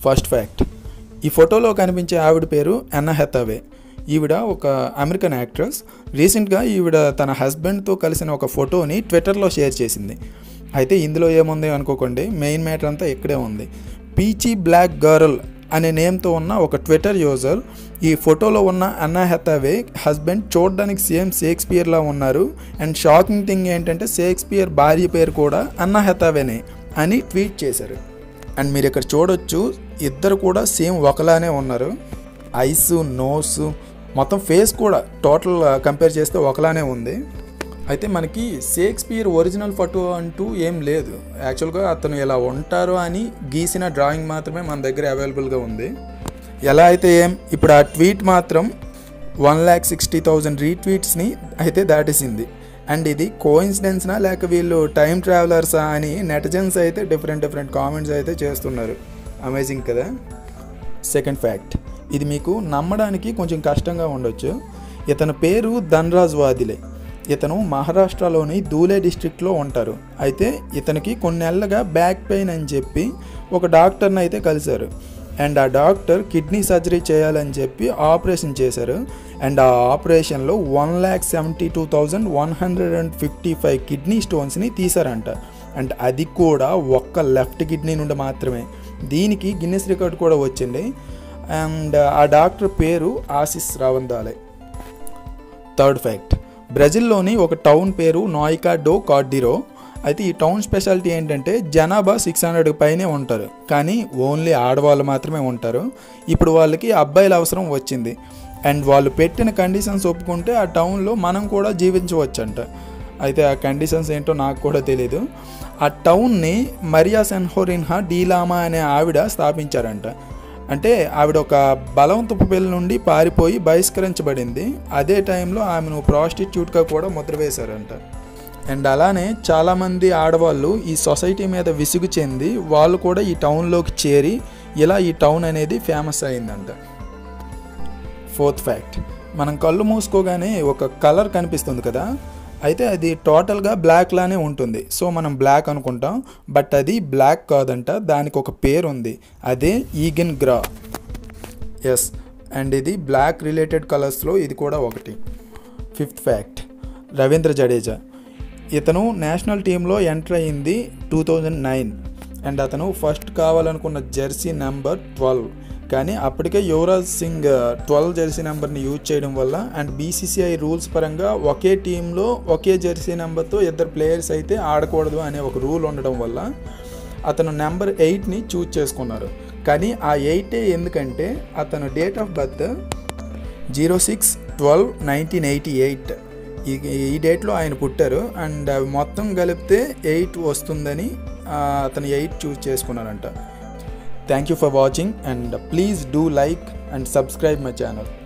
first fact ఈ ఫోటోలో కనిపించే ఆవిడ పేరు అన్నా హెతావే ఈవిడ ఒక అమెరికన్ యాక్ట్రెస్ రీసెంట్గా ఈవిడ తన హస్బెండ్తో కలిసిన ఒక ఫోటోని ట్విట్టర్లో షేర్ చేసింది అయితే ఇందులో ఏముంది అనుకోకండి మెయిన్ మ్యాటర్ అంతా ఇక్కడే ఉంది పీచీ బ్లాక్ గర్ల్ అనే నేమ్తో ఉన్న ఒక ట్విట్టర్ యూజర్ ఈ ఫోటోలో ఉన్న అన్నా హెతావే హస్బెండ్ చూడడానికి సేమ్ షేక్స్పియర్లా ఉన్నారు అండ్ షాకింగ్ థింగ్ ఏంటంటే షేక్స్పియర్ భార్య పేరు కూడా అన్నా హెతావేనే అని ట్వీట్ చేశారు అండ్ మీరు ఇక్కడ చూడొచ్చు ఇద్దరు కూడా సేమ్ ఒకలానే ఉన్నారు ఐస్ నోస్ మొత్తం ఫేస్ కూడా టోటల్ కంపేర్ చేస్తే ఒకలానే ఉంది అయితే మనకి షేక్స్పియర్ ఒరిజినల్ ఫోటో అంటూ ఏం లేదు యాక్చువల్గా అతను ఇలా ఉంటారు అని గీసిన డ్రాయింగ్ మాత్రమే మన దగ్గర అవైలబుల్గా ఉంది ఎలా అయితే ఏం ఇప్పుడు ఆ ట్వీట్ మాత్రం వన్ ల్యాక్ సిక్స్టీ థౌజండ్ రీట్వీట్స్ని అయితే దాటేసింది అండ్ ఇది కోయిన్సిడెన్స్నా లేక వీళ్ళు టైం ట్రావెలర్సా అని నెటిజన్స్ అయితే డిఫరెంట్ డిఫరెంట్ కామెంట్స్ అయితే చేస్తున్నారు అమేజింగ్ కదా సెకండ్ ఫ్యాక్ట్ ఇది మీకు నమ్మడానికి కొంచెం కష్టంగా ఉండొచ్చు ఇతని పేరు ధన్రాజ్ వాదిలే ఇతను మహారాష్ట్రలోని ధూలే డిస్ట్రిక్ట్లో ఉంటారు అయితే ఇతనికి కొన్నేళ్లుగా బ్యాక్ పెయిన్ అని చెప్పి ఒక డాక్టర్ని అయితే కలిశారు అండ్ ఆ డాక్టర్ కిడ్నీ సర్జరీ చేయాలని చెప్పి ఆపరేషన్ చేశారు అండ్ ఆ ఆపరేషన్లో one lakh seventy two thousand one hundred and fifty five kidney స్టోన్స్ని తీశారంట అండ్ అది కూడా ఒక్క లెఫ్ట్ కిడ్నీ నుండి మాత్రమే దీనికి గిన్నెస్ రికార్డ్ కూడా వచ్చింది అండ్ ఆ డాక్టర్ పేరు ఆశిస్ రావందాలే థర్డ్ ఫ్యాక్ట్ బ్రెజిల్లోని ఒక టౌన్ పేరు నాయికా డో కార్డిరో అయితే ఈ టౌన్ స్పెషాలిటీ ఏంటంటే జనాభా సిక్స్ హండ్రెడ్ పైనే ఉంటారు కానీ ఓన్లీ ఆడవాళ్ళు మాత్రమే ఉంటారు ఇప్పుడు వాళ్ళకి అబ్బాయిల అవసరం వచ్చింది అండ్ వాళ్ళు పెట్టిన కండిషన్స్ ఒప్పుకుంటే ఆ టౌన్లో మనం కూడా జీవించవచ్చంట అయితే ఆ కండిషన్స్ ఏంటో నాకు కూడా తెలీదు ఆ టౌన్ని మరియా సెన్హోరిన్హా డీలామా అనే ఆవిడ స్థాపించారంట అంటే ఆవిడ ఒక బలవంతపు పిల్ల నుండి పారిపోయి బహిష్కరించబడింది అదే టైంలో ఆమెను ప్రాస్టిట్యూట్గా కూడా ముద్ర వేశారంట అండ్ అలానే చాలామంది ఆడవాళ్ళు ఈ సొసైటీ మీద విసుగు చెంది వాళ్ళు కూడా ఈ టౌన్లోకి చేరి ఇలా ఈ టౌన్ అనేది ఫేమస్ అయిందంట ఫోర్త్ ఫ్యాక్ట్ మనం కళ్ళు మూసుకోగానే ఒక కలర్ కనిపిస్తుంది కదా అయితే అది టోటల్గా బ్లాక్ లానే ఉంటుంది సో మనం బ్లాక్ అనుకుంటాం బట్ అది బ్లాక్ కాదంట దానికి ఒక పేరు ఉంది అదే ఈగన్ గ్రా ఎస్ అండ్ ఇది బ్లాక్ రిలేటెడ్ కలర్స్లో ఇది కూడా ఒకటి ఫిఫ్త్ ఫ్యాక్ట్ రవీంద్ర జడేజా ఇతను నేషనల్ టీంలో ఎంటర్ అయింది టూ థౌజండ్ నైన్ అండ్ అతను ఫస్ట్ కావాలనుకున్న జెర్సీ నెంబర్ ట్వెల్వ్ కానీ అప్పటికే యువరాజ్ సింగ్ ట్వెల్వ్ జెర్సీ నెంబర్ని యూజ్ చేయడం వల్ల అండ్ బీసీసీఐ రూల్స్ పరంగా ఒకే టీంలో ఒకే జెర్సీ నెంబర్తో ఇద్దరు ప్లేయర్స్ అయితే ఆడకూడదు అనే ఒక రూల్ ఉండడం వల్ల అతను నెంబర్ ఎయిట్ని చూజ్ చేసుకున్నారు కానీ ఆ ఎయిటే ఎందుకంటే అతను date of birth zero six twelve nineteen eighty eight ఈ ఈ డేట్లో ఆయన పుట్టారు అండ్ అవి మొత్తం కలిపితే ఎయిట్ వస్తుందని అతను ఎయిట్ చూస్ చేసుకున్నారంట thank you for watching and please do like and subscribe my channel